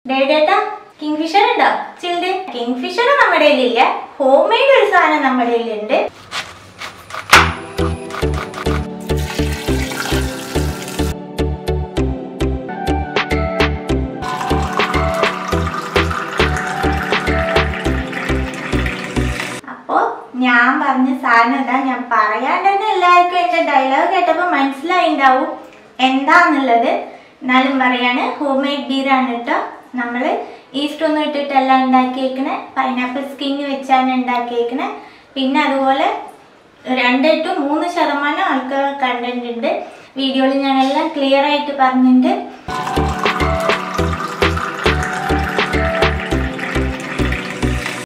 ഡേഡേട്ടാ Kingfisher ഉണ്ടോ chilled Kingfisher നമ്മുടെ കയ്യിലില്ല ഹോം മെയ്ഡ് ഒരു സാധനം നമ്മുടെ കയ്യിലുണ്ട് അപ്പോ ഞാൻ പറഞ്ഞ സാധനം ഇതാ ഞാൻ പറയാണ്ട് തന്നെ എല്ലാവർക്കും എന്റെ ഡയലോഗ് കേട്ടപ്പോൾ മനസ്സിലായിണ്ടാവും എന്താന്നുള്ളത് എന്നാലും പറയാണ് ഹോം മെയ്ഡ് ബീറാണ് കേട്ടോ നമ്മൾ ഈസ്റ്റ് ഒന്നും ഇട്ടിട്ടല്ല ഉണ്ടാക്കിയേക്കണേ പൈനാപ്പിൾ സ്കിന്ന് വെച്ചാണ് ഉണ്ടാക്കിയേക്കണേ പിന്നെ അതുപോലെ രണ്ട് ടു മൂന്ന് ശതമാനം ആൾക്കാർ കണ്ടന്റ് ഉണ്ട് വീഡിയോയിൽ ഞാൻ എല്ലാം ക്ലിയർ ആയിട്ട് പറഞ്ഞിട്ടുണ്ട്